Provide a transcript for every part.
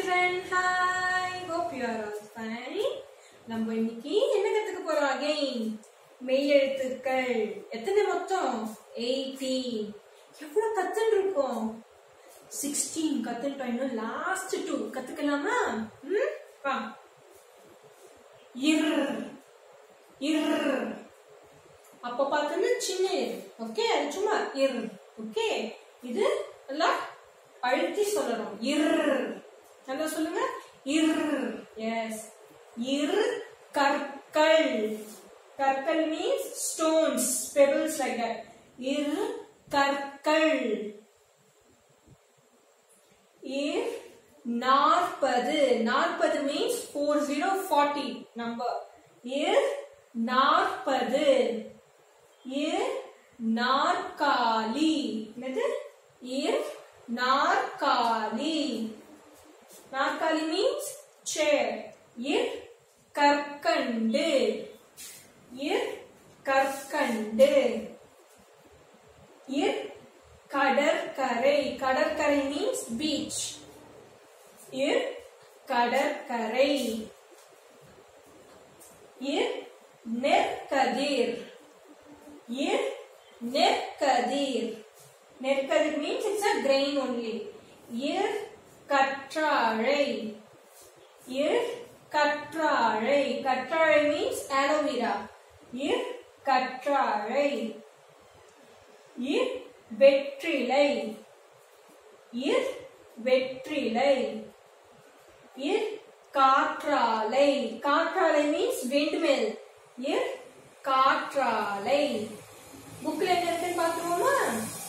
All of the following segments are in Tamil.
children. Hi. Hope you are all fine. நம்ம இன்னைக்கு என்ன கத்துக்க போறோம் அகைன் மெய் எழுத்துக்கள் எத்தனை மொத்தம் 18 எவ்வளவு கத்துன்னு இருக்கோம் 16 கத்துட்டோம் இன்னும் லாஸ்ட் டூ கத்துக்கலாமா ம் வா இர் இர் அப்ப பார்த்தோம்னா சின்ன இர் ஓகே அது சும்மா இர் ஓகே இது எல்லாம் அழுத்தி சொல்லணும் இர் நல்லா சொல்லுங்க இர் எஸ் இர் கற்கள் கற்கள் means stones pebbles like that இர் கற்கள் இர் நாற்பது நாற்பது means four zero forty number இர் நாற்பது இர் நாற்காலி என்னது இர் நாற்காலி நாற்காலி மீன்ஸ் சேர் இர் கற்கண்டு இர் கற்கண்டு இர் கடற்கரை கடற்கரை மீன்ஸ் பீச் இர் கடற்கரை இர் நெற்கதிர் இர் நெற்கதிர் நெற்கதிர் means it's a grain only இர் கற்றாழை இர் கற்றாழை கற்றாழை மீன்ஸ் ஆலோவேரா இர் கற்றாழை இர் வெற்றிலை இர் வெற்றிலை இர் காற்றாலை காற்றாலை மீன்ஸ் விண்ட்மில் இர் காற்றாலை புக்ல என்ன இருக்குன்னு பாத்துருவோமா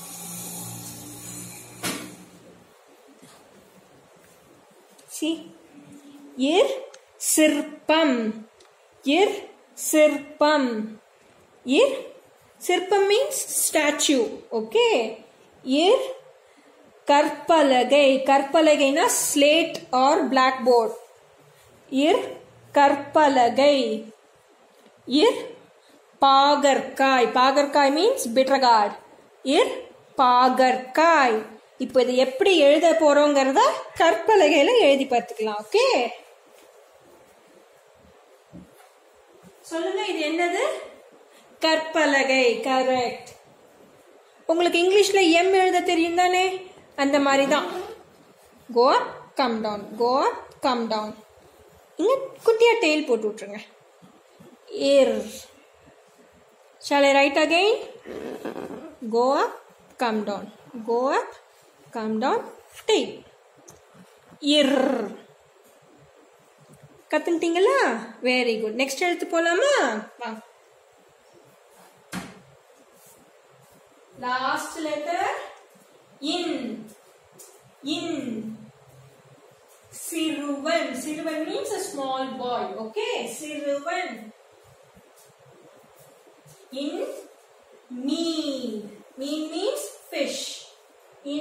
சி இர் சிற்பம் இர் சிற்பம் இர் சிற்பம் மீன்ஸ் ஸ்டாச்சு ஓகே இர் கற்பலகை கற்பலகைனா ஸ்லேட் ஆர் பிளாக் போர்ட் இர் கற்பலகை இர் பாகற்காய் பாகற்காய் மீன்ஸ் பிட்ரகார்ட் இர் பாகற்காய் இப்போ இது எப்படி எழுத போறோங்கிறத கற்பலகையில எழுதி பார்த்துக்கலாம் ஓகே சொல்லுங்க இது என்னது கற்பலகை கரெக்ட் உங்களுக்கு இங்கிலீஷ்ல எம் எழுத தெரியும் தானே அந்த மாதிரி தான் go up come down go up come down இங்க குட்டியா டெய்ல் போட்டு விட்டுருங்க இர் Shall I write again? Go up, come down. Go up, come down. Tail. இர் கத்துக்கிட்டீங்களா வெரி குட் நெக்ஸ்ட் எழுத்து போலாமா வா லாஸ்ட் லெட்டர் இன் இன் சிறுவன் சிறுவன் means a small boy okay சிறுவன் in mean mean means fish in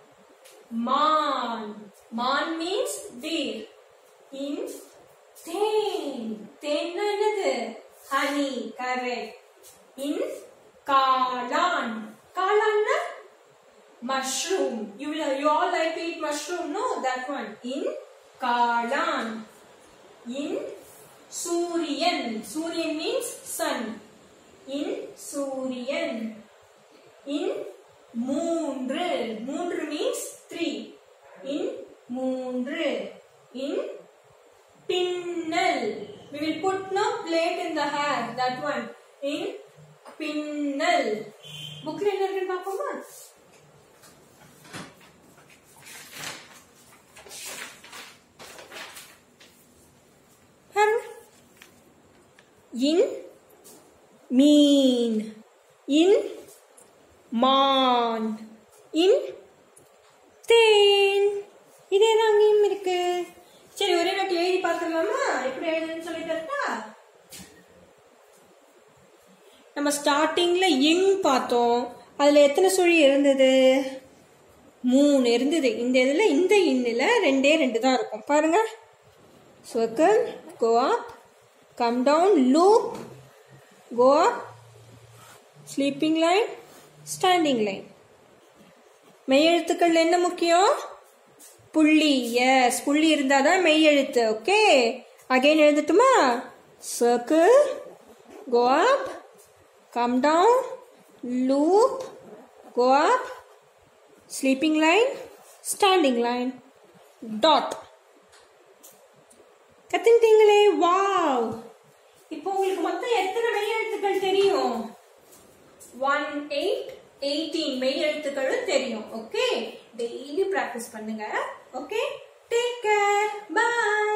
man man means deer in தேன் தேன்னா என்னது ஹனி கரெக்ட் இன் காளான் காளான்னா mushroom you will you all like to eat mushroom no that one in காளான் in சூரியன் சூரியன் means sun இன் சூரியன் இன் மூன்று மூன்று மீன்ஸ் த்ரீ இன் மூன்று இன் பின்னல் we will put no plate in the hair that one in பின்னல் புக்ல என்ன இருக்குன்னு பாப்போமா பாருங்க இன் மீன் இன் மான் இன் தேன் இதே தான் அங்கேயும் இருக்கு சரி ஒரே நாட்டு எழுதி பார்த்துடலாமா எப்படி எழுதுன்னு சொல்லி தரட்டா நம்ம ஸ்டார்டிங்ல இங் பார்த்தோம் அதுல எத்தனை சுழி இருந்தது மூணு இருந்தது இந்த இதுல இந்த இன்னில் ரெண்டே ரெண்டு தான் இருக்கும் பாருங்க circle go up come down loop go up sleeping line standing line மெய் எழுத்துக்கள் என்ன முக்கியம் புள்ளி எஸ் புள்ளி இருந்தால் தான் மெய் எழுத்து ஓகே அகைன் எழுதட்டுமா circle go up come down loop go up sleeping line standing line dot கத்துக்கிட்டீங்களே வாவ் இப்போ உங்களுக்கு மொத்தம் எத்தனை மெய் எழுத்துக்கள் தெரியும் ஒன் எயிட் எயிட்டீன் மெய் எழுத்துக்களும் தெரியும் ஓகே டெய்லி ப்ராக்டிஸ் பண்ணுங்க ஓகே டேக் கேர் பை